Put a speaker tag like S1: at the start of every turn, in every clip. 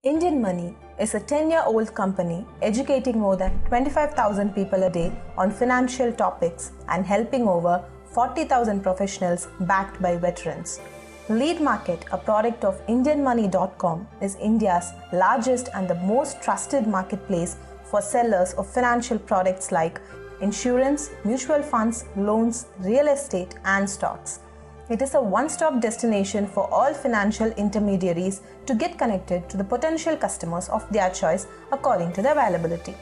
S1: Indian Money is a 10 year old company educating more than 25,000 people a day on financial topics and helping over 40,000 professionals backed by veterans. Lead Market, a product of IndianMoney.com, is India's largest and the most trusted marketplace for sellers of financial products like insurance, mutual funds, loans, real estate, and stocks. It is a one stop destination for all financial intermediaries to get connected to the potential customers of their choice according to the availability.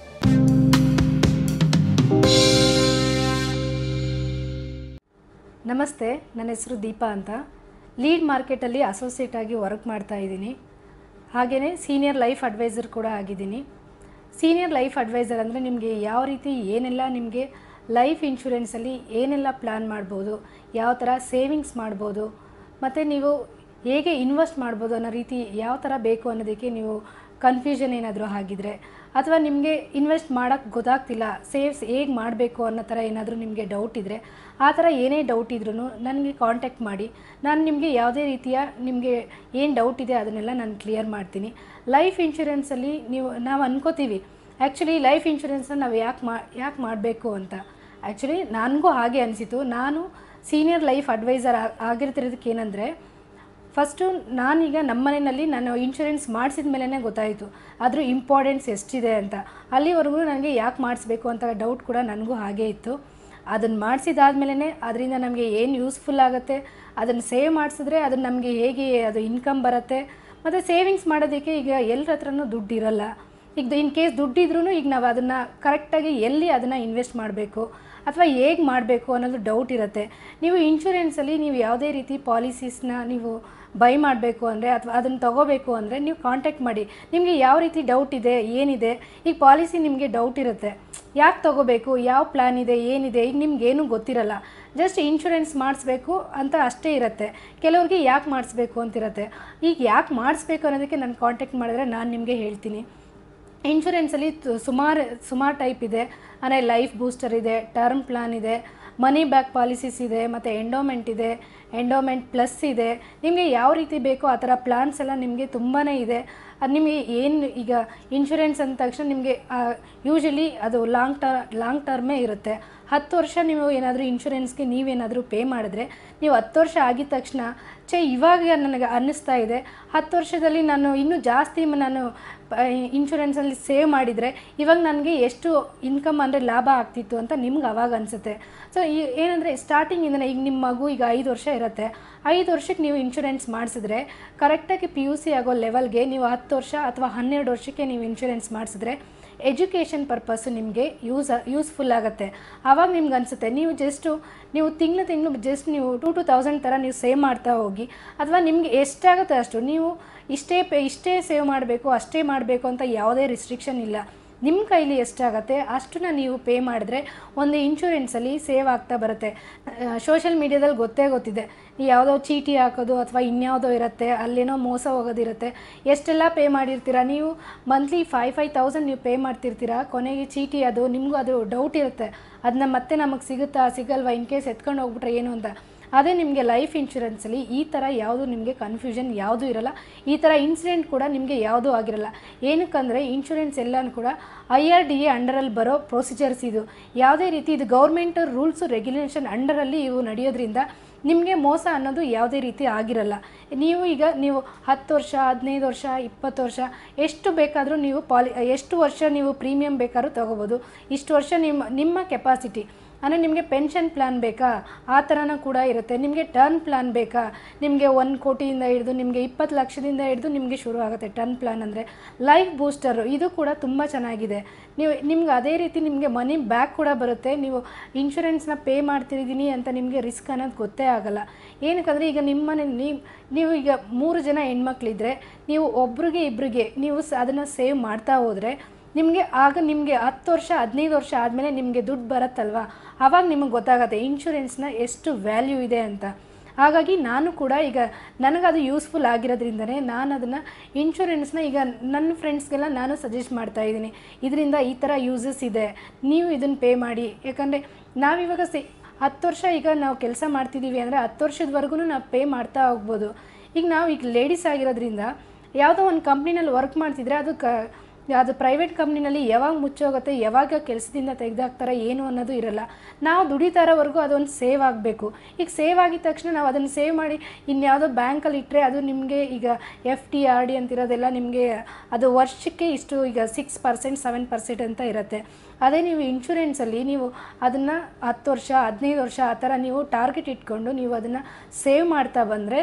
S2: ನಮಸ್ತೆ ನನ್ನ ಹೆಸರು ದೀಪಾ ಅಂತ lead ಮಾರ್ಕೆಟಲ್ಲಿ associate ಆಗಿ work ಮಾಡ್ತಾ ಇದ್ದೀನಿ ಹಾಗೆಯೇ senior life adviser ಕೂಡ ಆಗಿದ್ದೀನಿ ಸೀನಿಯರ್ ಲೈಫ್ ಅಡ್ವೈಸರ್ ಅಂದರೆ ನಿಮಗೆ ಯಾವ ರೀತಿ ಏನೆಲ್ಲ ನಿಮಗೆ ಲೈಫ್ ಇನ್ಶೂರೆನ್ಸಲ್ಲಿ ಏನೆಲ್ಲ ಪ್ಲ್ಯಾನ್ ಮಾಡ್ಬೋದು ಯಾವ ಥರ ಸೇವಿಂಗ್ಸ್ ಮಾಡ್ಬೋದು ಮತ್ತು ನೀವು ಹೇಗೆ ಇನ್ವೆಸ್ಟ್ ಮಾಡ್ಬೋದು ಅನ್ನೋ ರೀತಿ ಯಾವ ಥರ ಬೇಕು ಅನ್ನೋದಕ್ಕೆ ನೀವು ಕನ್ಫ್ಯೂಷನ್ ಏನಾದರೂ ಆಗಿದ್ರೆ ಅಥವಾ ನಿಮಗೆ ಇನ್ವೆಸ್ಟ್ ಮಾಡೋಕ್ಕೆ ಗೊತ್ತಾಗ್ತಿಲ್ಲ ಸೇವ್ಸ್ ಹೇಗೆ ಮಾಡಬೇಕು ಅನ್ನೋ ಥರ ಏನಾದರೂ ನಿಮಗೆ ಡೌಟ್ ಇದ್ದರೆ ಆ ಥರ ಏನೇ ಡೌಟ್ ಇದ್ರೂ ನನಗೆ ಕಾಂಟ್ಯಾಕ್ಟ್ ಮಾಡಿ ನಾನು ನಿಮಗೆ ಯಾವುದೇ ರೀತಿಯ ನಿಮಗೆ ಏನು ಡೌಟ್ ಇದೆ ಅದನ್ನೆಲ್ಲ ನಾನು ಕ್ಲಿಯರ್ ಮಾಡ್ತೀನಿ ಲೈಫ್ ಇನ್ಶೂರೆನ್ಸಲ್ಲಿ ನೀವು ನಾವು ಅನ್ಕೋತೀವಿ ಆ್ಯಕ್ಚುಲಿ ಲೈಫ್ ಇನ್ಶೂರೆನ್ಸ್ನ ನಾವು ಯಾಕೆ ಮಾ ಯಾಕೆ ಮಾಡಬೇಕು ಅಂತ ಆ್ಯಕ್ಚುಲಿ ನನಗೂ ಹಾಗೆ ಅನಿಸಿತು ನಾನು ಸೀನಿಯರ್ ಲೈಫ್ ಅಡ್ವೈಸರ್ ಆಗಿರ್ತಿರೋದಕ್ಕೆ ಏನಂದರೆ ಫಸ್ಟು ನಾನೀಗ ನಮ್ಮ ಮನೆಯಲ್ಲಿ ನಾನು ಇನ್ಶೂರೆನ್ಸ್ ಮಾಡಿಸಿದ ಮೇಲೇ ಗೊತ್ತಾಯಿತು ಅದ್ರ ಇಂಪಾರ್ಟೆನ್ಸ್ ಎಷ್ಟಿದೆ ಅಂತ ಅಲ್ಲಿವರೆಗೂ ನನಗೆ ಯಾಕೆ ಮಾಡಿಸ್ಬೇಕು ಅಂತ ಡೌಟ್ ಕೂಡ ನನಗೂ ಹಾಗೇ ಇತ್ತು ಅದನ್ನು ಮಾಡಿಸಿದಾದ್ಮೇಲೆ ಅದರಿಂದ ನಮಗೆ ಏನು ಯೂಸ್ಫುಲ್ ಆಗುತ್ತೆ ಅದನ್ನು ಸೇವ್ ಮಾಡಿಸಿದ್ರೆ ಅದನ್ನು ನಮಗೆ ಹೇಗೆ ಅದು ಇನ್ಕಮ್ ಬರುತ್ತೆ ಮತ್ತು ಸೇವಿಂಗ್ಸ್ ಮಾಡೋದಕ್ಕೆ ಈಗ ಎಲ್ಲರ ಹತ್ರನೂ ದುಡ್ಡು ಇರಲ್ಲ ಈಗ ಇನ್ ಕೇಸ್ ದುಡ್ಡಿದ್ರೂ ಈಗ ನಾವು ಅದನ್ನು ಕರೆಕ್ಟಾಗಿ ಎಲ್ಲಿ ಅದನ್ನು ಇನ್ವೆಸ್ಟ್ ಮಾಡಬೇಕು ಅಥವಾ ಹೇಗೆ ಮಾಡಬೇಕು ಅನ್ನೋದು ಡೌಟ್ ಇರುತ್ತೆ ನೀವು ಇನ್ಶೂರೆನ್ಸಲ್ಲಿ ನೀವು ಯಾವುದೇ ರೀತಿ ಪಾಲಿಸೀಸ್ನ ನೀವು ಬೈ ಮಾಡಬೇಕು ಅಂದರೆ ಅಥವಾ ಅದನ್ನು ತೊಗೋಬೇಕು ಅಂದರೆ ನೀವು ಕಾಂಟ್ಯಾಕ್ಟ್ ಮಾಡಿ ನಿಮಗೆ ಯಾವ ರೀತಿ ಡೌಟ್ ಇದೆ ಏನಿದೆ ಈಗ ಪಾಲಿಸಿ ನಿಮಗೆ ಡೌಟ್ ಇರುತ್ತೆ ಯಾಕೆ ತೊಗೋಬೇಕು ಯಾವ ಪ್ಲ್ಯಾನ್ ಇದೆ ಏನಿದೆ ಈಗ ನಿಮ್ಗೇನು ಗೊತ್ತಿರಲ್ಲ ಜಸ್ಟ್ ಇನ್ಶೂರೆನ್ಸ್ ಮಾಡಿಸ್ಬೇಕು ಅಂತ ಅಷ್ಟೇ ಇರುತ್ತೆ ಕೆಲವ್ರಿಗೆ ಯಾಕೆ ಮಾಡಿಸ್ಬೇಕು ಅಂತಿರುತ್ತೆ ಈಗ ಯಾಕೆ ಮಾಡಿಸ್ಬೇಕು ಅನ್ನೋದಕ್ಕೆ ನಾನು ಕಾಂಟ್ಯಾಕ್ಟ್ ಮಾಡಿದ್ರೆ ನಾನು ನಿಮಗೆ ಹೇಳ್ತೀನಿ ಇನ್ಶೂರೆನ್ಸಲ್ಲಿ ಸುಮಾರು ಸುಮಾರು ಟೈಪ್ ಇದೆ ಅಂದರೆ ಲೈಫ್ ಬೂಸ್ಟರ್ ಇದೆ ಟರ್ಮ್ ಪ್ಲಾನ್ ಇದೆ ಮನಿ ಬ್ಯಾಕ್ ಪಾಲಿಸೀಸ್ ಇದೆ ಮತ್ತು ಎಂಡೋಮೆಂಟ್ ಇದೆ ಎಂಡೋಮೆಂಟ್ ಪ್ಲಸ್ ಇದೆ ನಿಮಗೆ ಯಾವ ರೀತಿ ಬೇಕೋ ಆ ಥರ ಪ್ಲಾನ್ಸ್ ಎಲ್ಲ ನಿಮಗೆ ತುಂಬಾ ಇದೆ ಅದು ನಿಮಗೆ ಏನು ಈಗ ಇನ್ಶೂರೆನ್ಸ್ ಅಂದ ತಕ್ಷಣ ನಿಮಗೆ ಯೂಶಲಿ ಅದು ಲಾಂಗ್ ಟರ್ ಲಾಂಗ್ ಟರ್ಮೇ ಇರುತ್ತೆ ಹತ್ತು ವರ್ಷ ನೀವು ಏನಾದರೂ ಇನ್ಶೂರೆನ್ಸ್ಗೆ ನೀವೇನಾದರೂ ಪೇ ಮಾಡಿದ್ರೆ ನೀವು ಹತ್ತು ವರ್ಷ ಆಗಿದ ತಕ್ಷಣ ಛೇ ಇವಾಗ ನನಗೆ ಅನ್ನಿಸ್ತಾ ಇದೆ ಹತ್ತು ವರ್ಷದಲ್ಲಿ ನಾನು ಇನ್ನೂ ಜಾಸ್ತಿ ನಾನು ಇನ್ಶೂರೆನ್ಸಲ್ಲಿ ಸೇವ್ ಮಾಡಿದರೆ ಇವಾಗ ನನಗೆ ಎಷ್ಟು ಇನ್ಕಮ್ ಅಂದರೆ ಲಾಭ ಆಗ್ತಿತ್ತು ಅಂತ ನಿಮ್ಗೆ ಅವಾಗ ಅನಿಸುತ್ತೆ ಸೊ ಈ ಏನಂದರೆ ಸ್ಟಾರ್ಟಿಂಗಿಂದನೇ ಈಗ ನಿಮ್ಮ ಮಗು ಈಗ ಐದು ವರ್ಷ ಇರುತ್ತೆ ಐದು ವರ್ಷಕ್ಕೆ ನೀವು ಇನ್ಶೂರೆನ್ಸ್ ಮಾಡಿಸಿದ್ರೆ ಕರೆಕ್ಟಾಗಿ ಪಿ ಯು ಸಿ ಆಗೋ ಲೆವೆಲ್ಗೆ ನೀವು ಹತ್ತು ವರ್ಷ ಅಥವಾ ಹನ್ನೆರಡು ವರ್ಷಕ್ಕೆ ನೀವು ಇನ್ಶೂರೆನ್ಸ್ ಮಾಡಿಸಿದ್ರೆ ಎಜುಕೇಷನ್ ಪರ್ಪಸ್ಸು ನಿಮಗೆ ಯೂಸ್ ಯೂಸ್ಫುಲ್ ಆಗುತ್ತೆ ಆವಾಗ ನಿಮ್ಗೆ ಅನಿಸುತ್ತೆ ನೀವು ಜಸ್ಟು ನೀವು ತಿಂಗಳು ತಿಂಗಳು ಜಸ್ಟ್ ನೀವು ಟೂ ಟು ತೌಸಂಡ್ ಥರ ನೀವು ಸೇವ್ ಮಾಡ್ತಾ ಹೋಗಿ ಅಥವಾ ನಿಮಗೆ ಎಷ್ಟಾಗುತ್ತೆ ಅಷ್ಟು ನೀವು ಇಷ್ಟೇ ಪೇ ಇಷ್ಟೇ ಸೇವ್ ಮಾಡಬೇಕು ಅಷ್ಟೇ ಮಾಡಬೇಕು ಅಂತ ಯಾವುದೇ ರಿಸ್ಟ್ರಿಕ್ಷನ್ ಇಲ್ಲ ನಿಮ್ಮ ಕೈಲಿ ಎಷ್ಟಾಗತ್ತೆ ಅಷ್ಟನ್ನ ನೀವು ಪೇ ಮಾಡಿದ್ರೆ ಒಂದು ಇನ್ಶೂರೆನ್ಸಲ್ಲಿ ಸೇವ್ ಆಗ್ತಾ ಬರುತ್ತೆ ಸೋಷಿಯಲ್ ಮೀಡ್ಯಾದಲ್ಲಿ ಗೊತ್ತೇ ಗೊತ್ತಿದೆ ಯಾವುದೋ ಚೀಟಿ ಹಾಕೋದು ಅಥವಾ ಇನ್ಯಾವುದೋ ಇರುತ್ತೆ ಅಲ್ಲೇನೋ ಮೋಸ ಹೋಗೋದಿರುತ್ತೆ ಎಷ್ಟೆಲ್ಲ ಪೇ ಮಾಡಿರ್ತೀರ ನೀವು ಮಂತ್ಲಿ ಫೈವ್ ಫೈವ್ ತೌಸಂಡ್ ನೀವು ಪೇ ಮಾಡ್ತಿರ್ತೀರ ಕೊನೆಗೆ ಚೀಟಿ ಅದು ನಿಮಗೂ ಅದು ಡೌಟ್ ಇರುತ್ತೆ ಅದನ್ನ ಮತ್ತೆ ನಮಗೆ ಸಿಗುತ್ತಾ ಸಿಗಲ್ವಾ ಇನ್ ಕೇಸ್ ಎತ್ಕೊಂಡು ಹೋಗ್ಬಿಟ್ರೆ ಏನು ಅಂತ ಅದೇ ನಿಮಗೆ ಲೈಫ್ ಇನ್ಶೂರೆನ್ಸಲ್ಲಿ ಈ ಥರ ಯಾವುದು ನಿಮಗೆ ಕನ್ಫ್ಯೂಷನ್ ಯಾವುದೂ ಇರಲ್ಲ ಈ ಥರ ಇನ್ಸಿಡೆಂಟ್ ಕೂಡ ನಿಮಗೆ ಯಾವುದೂ ಆಗಿರಲ್ಲ ಏನಕ್ಕಂದರೆ ಇನ್ಶೂರೆನ್ಸ್ ಎಲ್ಲನೂ ಕೂಡ ಐ ಆರ್ ಡಿ ಎ ಅಂಡರಲ್ಲಿ ಬರೋ ಪ್ರೊಸೀಜರ್ಸ್ ಇದು ಯಾವುದೇ ರೀತಿ ಇದು ಗೌರ್ಮೆಂಟ್ ರೂಲ್ಸು ರೆಗ್ಯುಲೇಷನ್ ಅಂಡರಲ್ಲಿ ಇವು ನಡೆಯೋದ್ರಿಂದ ನಿಮಗೆ ಮೋಸ ಅನ್ನೋದು ಯಾವುದೇ ರೀತಿ ಆಗಿರಲ್ಲ ನೀವು ಈಗ ನೀವು ಹತ್ತು ವರ್ಷ ಹದಿನೈದು ವರ್ಷ ಇಪ್ಪತ್ತು ವರ್ಷ ಎಷ್ಟು ಬೇಕಾದರೂ ನೀವು ಪಾಲಿ ಎಷ್ಟು ವರ್ಷ ನೀವು ಪ್ರೀಮಿಯಮ್ ಬೇಕಾದ್ರೂ ತೊಗೋಬೋದು ಇಷ್ಟು ವರ್ಷ ನಿಮ್ಮ ನಿಮ್ಮ ಕೆಪಾಸಿಟಿ ಅಂದರೆ ನಿಮಗೆ ಪೆನ್ಷನ್ ಪ್ಲ್ಯಾನ್ ಬೇಕಾ ಆ ಥರನೂ ಕೂಡ ಇರುತ್ತೆ ನಿಮಗೆ ಟರ್ನ್ ಪ್ಲ್ಯಾನ್ ಬೇಕಾ ನಿಮಗೆ ಒಂದು ಕೋಟಿಯಿಂದ ಹಿಡಿದು ನಿಮಗೆ ಇಪ್ಪತ್ತು ಲಕ್ಷದಿಂದ ಹಿಡಿದು ನಿಮಗೆ ಶುರು ಆಗುತ್ತೆ ಟರ್ನ್ ಪ್ಲ್ಯಾನ್ ಅಂದರೆ ಲೈಫ್ ಬೂಸ್ಟರು ಇದು ಕೂಡ ತುಂಬ ಚೆನ್ನಾಗಿದೆ ನೀವು ನಿಮ್ಗೆ ಅದೇ ರೀತಿ ನಿಮಗೆ ಮನಿ ಬ್ಯಾಕ್ ಕೂಡ ಬರುತ್ತೆ ನೀವು ಇನ್ಶೂರೆನ್ಸ್ನ ಪೇ ಮಾಡ್ತಿದ್ದೀನಿ ಅಂತ ನಿಮಗೆ ರಿಸ್ಕ್ ಅನ್ನೋದು ಗೊತ್ತೇ ಆಗಲ್ಲ ಏನಕ್ಕಂದರೆ ಈಗ ನಿಮ್ಮ ಮನೆ ನೀವು ನೀವು ಈಗ ಮೂರು ಜನ ಹೆಣ್ಮಕ್ಳಿದ್ರೆ ನೀವು ಒಬ್ರಿಗೆ ಇಬ್ಬರಿಗೆ ನೀವು ಸ ಅದನ್ನು ಸೇವ್ ಮಾಡ್ತಾ ಹೋದರೆ ನಿಮಗೆ ಆಗ ನಿಮಗೆ ಹತ್ತು ವರ್ಷ ಹದಿನೈದು ವರ್ಷ ಆದಮೇಲೆ ನಿಮಗೆ ದುಡ್ಡು ಬರುತ್ತಲ್ವ ಆವಾಗ ನಿಮಗೆ ಗೊತ್ತಾಗತ್ತೆ ಇನ್ಶೂರೆನ್ಸ್ನ ಎಷ್ಟು ವ್ಯಾಲ್ಯೂ ಇದೆ ಅಂತ ಹಾಗಾಗಿ ನಾನು ಕೂಡ ಈಗ ನನಗದು ಯೂಸ್ಫುಲ್ ಆಗಿರೋದ್ರಿಂದನೇ ನಾನು ಅದನ್ನು ಇನ್ಶೂರೆನ್ಸ್ನ ಈಗ ನನ್ನ ಫ್ರೆಂಡ್ಸ್ಗೆಲ್ಲ ನಾನು ಸಜೆಸ್ಟ್ ಮಾಡ್ತಾ ಇದ್ದೀನಿ ಇದರಿಂದ ಈ ಥರ ಯೂಸಸ್ ಇದೆ ನೀವು ಇದನ್ನು ಪೇ ಮಾಡಿ ಯಾಕಂದರೆ ನಾವಿವಾಗ ಸಿ ಹತ್ತು ವರ್ಷ ಈಗ ನಾವು ಕೆಲಸ ಮಾಡ್ತಿದ್ದೀವಿ ಅಂದರೆ ಹತ್ತು ವರ್ಷದವರೆಗೂ ನಾವು ಪೇ ಮಾಡ್ತಾ ಹೋಗ್ಬೋದು ಈಗ ನಾವು ಈಗ ಲೇಡೀಸ್ ಆಗಿರೋದ್ರಿಂದ ಯಾವುದೋ ಒಂದು ಕಂಪ್ನಿನಲ್ಲಿ ವರ್ಕ್ ಮಾಡ್ತಿದ್ರೆ ಅದು ಕ ಅದು ಪ್ರೈವೇಟ್ ಕಂಪ್ನಿನಲ್ಲಿ ಯಾವಾಗ ಮುಚ್ಚೋಗುತ್ತೆ ಯಾವಾಗ ಕೆಲಸದಿಂದ ತೆಗೆದಾಕ್ತಾರೆ ಏನು ಅನ್ನೋದು ಇರಲ್ಲ ನಾವು ದುಡಿತಾ ಇರೋವರೆಗೂ ಅದೊಂದು ಸೇವ್ ಆಗಬೇಕು ಈಗ ಸೇವ್ ಆಗಿದ ತಕ್ಷಣ ನಾವು ಅದನ್ನು ಸೇವ್ ಮಾಡಿ ಇನ್ಯಾವುದೋ ಬ್ಯಾಂಕಲ್ಲಿ ಇಟ್ಟರೆ ಅದು ನಿಮಗೆ ಈಗ ಎಫ್ ಟಿ ಆರ್ ಡಿ ಅಂತಿರೋದೆಲ್ಲ ನಿಮಗೆ ಅದು ವರ್ಷಕ್ಕೆ ಇಷ್ಟು ಈಗ ಸಿಕ್ಸ್ ಪರ್ಸೆಂಟ್ ಸೆವೆನ್ ಪರ್ಸೆಂಟ್ ಅಂತ ಇರುತ್ತೆ ಅದೇ ನೀವು ಇನ್ಶೂರೆನ್ಸಲ್ಲಿ ನೀವು ಅದನ್ನು ಹತ್ತು ವರ್ಷ ಹದಿನೈದು ವರ್ಷ ಆ ಥರ ನೀವು ಟಾರ್ಗೆಟ್ ಇಟ್ಕೊಂಡು ನೀವು ಅದನ್ನು ಸೇವ್ ಮಾಡ್ತಾ ಬಂದರೆ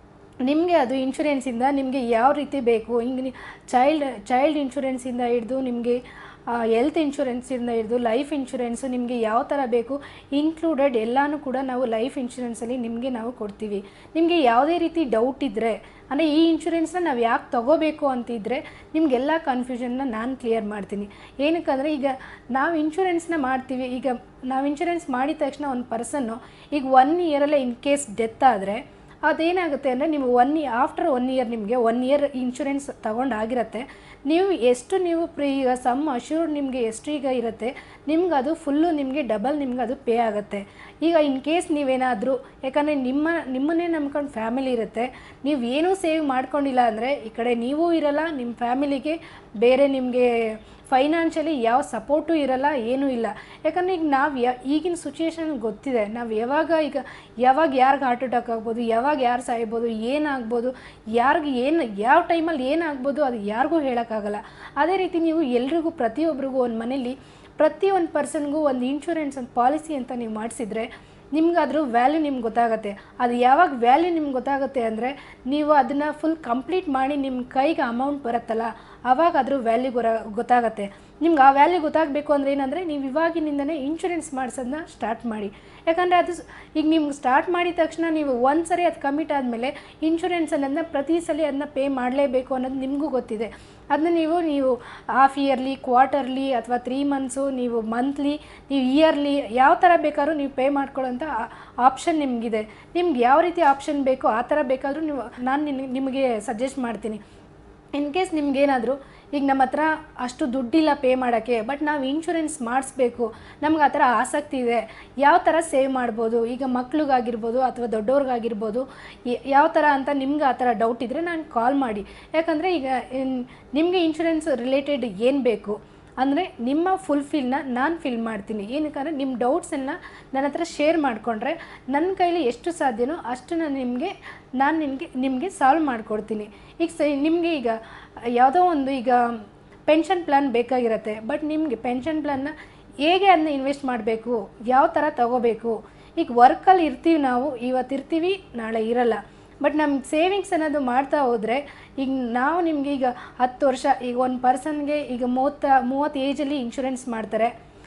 S2: ನಿಮಗೆ ಅದು ಇನ್ಶೂರೆನ್ಸಿಂದ ನಿಮಗೆ ಯಾವ ರೀತಿ ಬೇಕು ಹಿಂಗೆ ಚೈಲ್ಡ್ ಚೈಲ್ಡ್ ಇನ್ಶೂರೆನ್ಸಿಂದ ಹಿಡಿದು ನಿಮಗೆ ಹೆಲ್ತ್ ಇನ್ಶೂರೆನ್ಸಿಂದ ಹಿಡಿದು ಲೈಫ್ ಇನ್ಶೂರೆನ್ಸು ನಿಮಗೆ ಯಾವ ಥರ ಬೇಕು ಇನ್ಕ್ಲೂಡೆಡ್ ಎಲ್ಲನೂ ಕೂಡ ನಾವು ಲೈಫ್ ಇನ್ಶೂರೆನ್ಸಲ್ಲಿ ನಿಮಗೆ ನಾವು ಕೊಡ್ತೀವಿ ನಿಮಗೆ ಯಾವುದೇ ರೀತಿ ಡೌಟ್ ಇದ್ದರೆ ಅಂದರೆ ಈ ಇನ್ಶೂರೆನ್ಸ್ನ ನಾವು ಯಾಕೆ ತೊಗೋಬೇಕು ಅಂತಿದ್ದರೆ ನಿಮಗೆಲ್ಲ ಕನ್ಫ್ಯೂಷನ್ನ ನಾನು ಕ್ಲಿಯರ್ ಮಾಡ್ತೀನಿ ಏನಕ್ಕಂದರೆ ಈಗ ನಾವು ಇನ್ಶೂರೆನ್ಸ್ನ ಮಾಡ್ತೀವಿ ಈಗ ನಾವು ಇನ್ಶೂರೆನ್ಸ್ ಮಾಡಿದ ತಕ್ಷಣ ಒಂದು ಪರ್ಸನ್ನು ಈಗ ಒನ್ ಇಯರಲ್ಲೇ ಇನ್ ಕೇಸ್ ಡೆತ್ ಆದರೆ ಅದೇನಾಗುತ್ತೆ ಅಂದರೆ ನೀವು ಒನ್ ಆಫ್ಟರ್ ಒನ್ ಇಯರ್ ನಿಮಗೆ ಒನ್ ಇಯರ್ ಇನ್ಶೂರೆನ್ಸ್ ತಗೊಂಡಾಗಿರತ್ತೆ ನೀವು ಎಷ್ಟು ನೀವು ಪ್ರೀ ಈಗ ಸಮ್ ಅಶ್ಯೂರ್ಡ್ ನಿಮಗೆ ಎಷ್ಟು ಈಗ ಇರುತ್ತೆ ನಿಮ್ಗೆ ಅದು ಫುಲ್ಲು ನಿಮಗೆ ಡಬಲ್ ನಿಮ್ಗೆ ಅದು ಪೇ ಆಗುತ್ತೆ ಈಗ ಇನ್ ಕೇಸ್ ನೀವೇನಾದರೂ ಯಾಕಂದರೆ ನಿಮ್ಮ ನಿಮ್ಮನ್ನೇ ನಂಬ್ಕೊಂಡು ಫ್ಯಾಮಿಲಿ ಇರುತ್ತೆ ನೀವು ಏನೂ ಸೇವ್ ಮಾಡ್ಕೊಂಡಿಲ್ಲ ಅಂದರೆ ಈ ಕಡೆ ನೀವೂ ಇರಲ್ಲ ನಿಮ್ಮ ಫ್ಯಾಮಿಲಿಗೆ ಬೇರೆ ನಿಮಗೆ ಫೈನಾನ್ಷಿಯಲಿ ಯಾವ ಸಪೋರ್ಟು ಇರಲ್ಲ ಏನೂ ಇಲ್ಲ ಯಾಕಂದರೆ ಈಗ ನಾವು ಯ ಈಗಿನ ಸಿಚುವೇಶನ್ ಗೊತ್ತಿದೆ ನಾವು ಯಾವಾಗ ಈಗ ಯಾವಾಗ ಯಾರಿಗೆ ಹಾರ್ಟ್ ಅಟ್ಯಾಕ್ ಆಗ್ಬೋದು ಯಾವಾಗ ಯಾರು ಸಾಯ್ಬೋದು ಏನಾಗ್ಬೋದು ಯಾರಿಗೆ ಏನು ಯಾವ ಟೈಮಲ್ಲಿ ಏನಾಗ್ಬೋದು ಅದು ಯಾರಿಗೂ ಹೇಳೋಕ್ಕಾಗಲ್ಲ ಅದೇ ರೀತಿ ನೀವು ಎಲ್ರಿಗೂ ಪ್ರತಿಯೊಬ್ಬರಿಗೂ ಒಂದು ಮನೇಲಿ ಪ್ರತಿಯೊಂದು ಪರ್ಸನ್ಗೂ ಒಂದು ಇನ್ಶೂರೆನ್ಸ್ ಒಂದು ಪಾಲಿಸಿ ಅಂತ ನೀವು ಮಾಡಿಸಿದ್ರೆ ನಿಮ್ಗೆ ಅದ್ರ ವ್ಯಾಲ್ಯೂ ನಿಮ್ಗೆ ಗೊತ್ತಾಗುತ್ತೆ ಅದು ಯಾವಾಗ ವ್ಯಾಲ್ಯೂ ನಿಮ್ಗೆ ಗೊತ್ತಾಗುತ್ತೆ ಅಂದರೆ ನೀವು ಅದನ್ನು ಫುಲ್ ಕಂಪ್ಲೀಟ್ ಮಾಡಿ ನಿಮ್ಮ ಕೈಗೆ ಅಮೌಂಟ್ ಬರುತ್ತಲ್ಲ ಆವಾಗ ಅದ್ರ ವ್ಯಾಲ್ಯೂ ಗೊರ ಗೊತ್ತಾಗುತ್ತೆ ನಿಮ್ಗೆ ಆ ವ್ಯಾಲ್ಯೂ ಗೊತ್ತಾಗಬೇಕು ಅಂದರೆ ಏನಂದರೆ ನೀವು ಇವಾಗಿನಿಂದನೇ ಇನ್ಶೂರೆನ್ಸ್ ಮಾಡಿಸೋದನ್ನ ಸ್ಟಾರ್ಟ್ ಮಾಡಿ ಯಾಕಂದರೆ ಅದು ಸ್- ಈಗ ನಿಮ್ಗೆ ಸ್ಟಾರ್ಟ್ ಮಾಡಿದ ತಕ್ಷಣ ನೀವು ಒಂದು ಸರಿ ಅದು ಕಮಿಟ್ ಆದಮೇಲೆ ಇನ್ಶೂರೆನ್ಸ್ ಅನ್ನೋದನ್ನ ಪ್ರತಿ ಸಲ ಅದನ್ನ ಪೇ ಮಾಡಲೇಬೇಕು ಅನ್ನೋದು ನಿಮಗೂ ಗೊತ್ತಿದೆ ಅದನ್ನ ನೀವು ನೀವು ಹಾಫ್ ಇಯರ್ಲಿ ಕ್ವಾರ್ಟರ್ಲಿ ಅಥವಾ ತ್ರೀ ಮಂತ್ಸು ನೀವು ಮಂತ್ಲಿ ನೀವು ಇಯರ್ಲಿ ಯಾವ ಥರ ಬೇಕಾದ್ರೂ ನೀವು ಪೇ ಮಾಡ್ಕೊಳ್ಳೋಂಥ ಆಪ್ಷನ್ ನಿಮಗಿದೆ ನಿಮ್ಗೆ ಯಾವ ರೀತಿ ಆಪ್ಷನ್ ಬೇಕೋ ಆ ಥರ ಬೇಕಾದರೂ ನೀವು ನಾನು ನಿನಗೆ ನಿಮಗೆ ಸಜೆಸ್ಟ್ ಮಾಡ್ತೀನಿ ಇನ್ ಕೇಸ್ ನಿಮ್ಗೇನಾದರೂ ಈಗ ನಮ್ಮ ಹತ್ರ ಅಷ್ಟು ದುಡ್ಡಿಲ್ಲ ಪೇ ಮಾಡೋಕ್ಕೆ ಬಟ್ ನಾವು ಇನ್ಶೂರೆನ್ಸ್ ಮಾಡಿಸ್ಬೇಕು ನಮ್ಗೆ ಆ ಥರ ಆಸಕ್ತಿ ಇದೆ ಯಾವ ಥರ ಸೇವ್ ಮಾಡ್ಬೋದು ಈಗ ಮಕ್ಳಿಗಾಗಿರ್ಬೋದು ಅಥವಾ ದೊಡ್ಡವ್ರಿಗಾಗಿರ್ಬೋದು ಯ- ಯಾವ ಥರ ಅಂತ ನಿಮ್ಗೆ ಆ ಥರ ಡೌಟ್ ಇದ್ದರೆ ನಾನು ಕಾಲ್ ಮಾಡಿ ಯಾಕಂದರೆ ಈಗ ಇನ್- ನಿಮಗೆ ಇನ್ಶೂರೆನ್ಸ್ ರಿಲೇಟೆಡ್ ಏನು ಬೇಕು ಅಂದರೆ ನಿಮ್ಮ ಫುಲ್ಫಿಲ್ನ ನಾನು ಫಿಲ್ ಮಾಡ್ತೀನಿ ಏನಕ್ಕಂದರೆ ನಿಮ್ಮ ಡೌಟ್ಸನ್ನು ನನ್ನ ಹತ್ರ ಶೇರ್ ಮಾಡಿಕೊಂಡ್ರೆ ನನ್ನ ಕೈಲಿ ಎಷ್ಟು ಸಾಧ್ಯನೋ ಅಷ್ಟು ನಾನು ನಿಮಗೆ ನಾನು ನಿಮಗೆ ನಿಮಗೆ ಸಾಲ್ವ್ ಮಾಡಿಕೊಡ್ತೀನಿ ಈಗ ಸ ನಿಮಗೆ ಈಗ ಯಾವುದೋ ಒಂದು ಈಗ ಪೆನ್ಷನ್ ಪ್ಲ್ಯಾನ್ ಬೇಕಾಗಿರುತ್ತೆ ಬಟ್ ನಿಮಗೆ ಪೆನ್ಷನ್ ಪ್ಲ್ಯಾನ್ನ ಹೇಗೆ ಅದನ್ನ ಇನ್ವೆಸ್ಟ್ ಮಾಡಬೇಕು ಯಾವ ಥರ ತಗೋಬೇಕು ಈಗ ವರ್ಕಲ್ಲಿ ಇರ್ತೀವಿ ನಾವು ಇವತ್ತು ಇರ್ತೀವಿ ನಾಳೆ ಇರಲ್ಲ ಬಟ್ ನಮ್ಗೆ ಸೇವಿಂಗ್ಸ್ ಅನ್ನೋದು ಮಾಡ್ತಾ ಹೋದರೆ ಈಗ ನಾವು ನಿಮಗೆ ಈಗ ಹತ್ತು ವರ್ಷ ಈಗ ಒಂದು ಪರ್ಸನ್ಗೆ ಈಗ ಮೂವತ್ತ ಮೂವತ್ತು ಏಜಲ್ಲಿ ಇನ್ಶೂರೆನ್ಸ್ ಮಾಡ್ತಾರೆ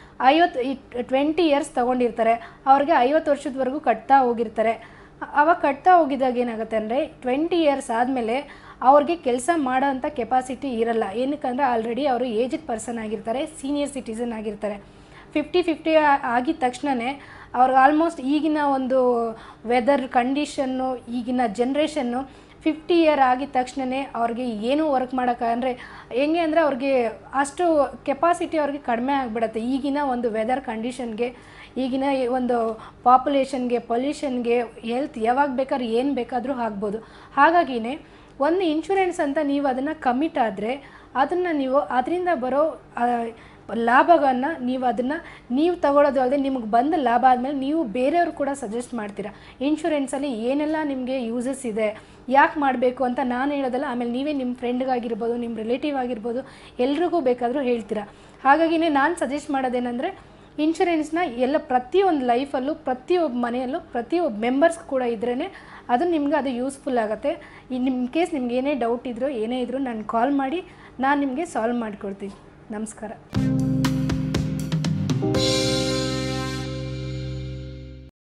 S2: ಐವತ್ತು ಟ್ವೆಂಟಿ ಇಯರ್ಸ್ ತೊಗೊಂಡಿರ್ತಾರೆ ಅವ್ರಿಗೆ ಐವತ್ತು ವರ್ಷದವರೆಗೂ ಕಟ್ತಾ ಹೋಗಿರ್ತಾರೆ ಅವಾಗ ಕಟ್ತಾ ಹೋಗಿದಾಗ ಏನಾಗುತ್ತೆ ಅಂದರೆ ಟ್ವೆಂಟಿ ಇಯರ್ಸ್ ಆದಮೇಲೆ ಅವ್ರಿಗೆ ಕೆಲಸ ಮಾಡೋ ಅಂಥ ಕೆಪಾಸಿಟಿ ಇರಲ್ಲ ಏನಕ್ಕಂದರೆ ಆಲ್ರೆಡಿ ಅವರು ಏಜ್ಡ್ ಪರ್ಸನ್ ಆಗಿರ್ತಾರೆ ಸೀನಿಯರ್ ಸಿಟಿಸನ್ ಆಗಿರ್ತಾರೆ ಫಿಫ್ಟಿ ಫಿಫ್ಟಿ ಆಗಿದ ತಕ್ಷಣವೇ ಅವ್ರಿಗೆ ಆಲ್ಮೋಸ್ಟ್ ಈಗಿನ ಒಂದು ವೆದರ್ ಕಂಡೀಷನ್ನು ಈಗಿನ ಜನ್ರೇಷನ್ನು ಫಿಫ್ಟಿ ಇಯರ್ ಆಗಿದ ತಕ್ಷಣವೇ ಅವ್ರಿಗೆ ಏನೂ ವರ್ಕ್ ಮಾಡೋಕ್ಕೆ ಅಂದರೆ ಹೆಂಗೆ ಅಂದರೆ ಅವ್ರಿಗೆ ಅಷ್ಟು ಕೆಪಾಸಿಟಿ ಅವ್ರಿಗೆ ಕಡಿಮೆ ಆಗಿಬಿಡುತ್ತೆ ಈಗಿನ ಒಂದು ವೆದರ್ ಕಂಡೀಷನ್ಗೆ ಈಗಿನ ಈ ಒಂದು ಪಾಪ್ಯುಲೇಷನ್ಗೆ ಪೊಲ್ಯೂಷನ್ಗೆ ಹೆಲ್ತ್ ಯಾವಾಗ ಬೇಕಾದ್ರೂ ಏನು ಬೇಕಾದರೂ ಆಗ್ಬೋದು ಹಾಗಾಗಿನೇ ಒಂದು ಇನ್ಶೂರೆನ್ಸ್ ಅಂತ ನೀವು ಅದನ್ನು ಕಮಿಟ್ ಆದರೆ ಅದನ್ನು ನೀವು ಅದರಿಂದ ಬರೋ ಆ, ಲಾಭವನ್ನು ನೀವು ಅದನ್ನು ನೀವು ತಗೊಳ್ಳೋದು ಅಲ್ಲದೆ ನಿಮಗೆ ಬಂದ ಲಾಭ ಆದಮೇಲೆ ನೀವು ಬೇರೆಯವ್ರು ಕೂಡ ಸಜೆಸ್ಟ್ ಮಾಡ್ತೀರಾ ಇನ್ಶೂರೆನ್ಸಲ್ಲಿ ಏನೆಲ್ಲ ನಿಮಗೆ ಯೂಸಸ್ ಇದೆ ಯಾಕೆ ಮಾಡಬೇಕು ಅಂತ ನಾನು ಹೇಳೋದಲ್ಲ ಆಮೇಲೆ ನೀವೇ ನಿಮ್ಮ ಫ್ರೆಂಡ್ಗಾಗಿರ್ಬೋದು ನಿಮ್ಮ ರಿಲೇಟಿವ್ ಆಗಿರ್ಬೋದು ಎಲ್ರಿಗೂ ಬೇಕಾದರೂ ಹೇಳ್ತೀರಾ ಹಾಗಾಗಿನೇ ನಾನು ಸಜೆಸ್ಟ್ ಮಾಡೋದೇನೆಂದರೆ ಇನ್ಶೂರೆನ್ಸ್ನ ಎಲ್ಲ ಪ್ರತಿಯೊಂದು ಲೈಫಲ್ಲೂ ಪ್ರತಿಯೊಬ್ಬ ಮನೆಯಲ್ಲೂ ಪ್ರತಿಯೊಬ್ಬ ಮೆಂಬರ್ಸ್ ಕೂಡ ಇದ್ರೇ ಅದು ನಿಮ್ಗೆ ಅದು ಯೂಸ್ಫುಲ್ ಆಗುತ್ತೆ ಈ ನಿಮ್ಮ ಕೇಸ್ ನಿಮ್ಗೆ ಏನೇ ಡೌಟ್ ಇದ್ದರೂ ಏನೇ ಇದ್ದರೂ ನಾನು ಕಾಲ್ ಮಾಡಿ ನಾನು ನಿಮಗೆ ಸಾಲ್ವ್ ಮಾಡಿಕೊಡ್ತೀನಿ ನಮಸ್ಕಾರ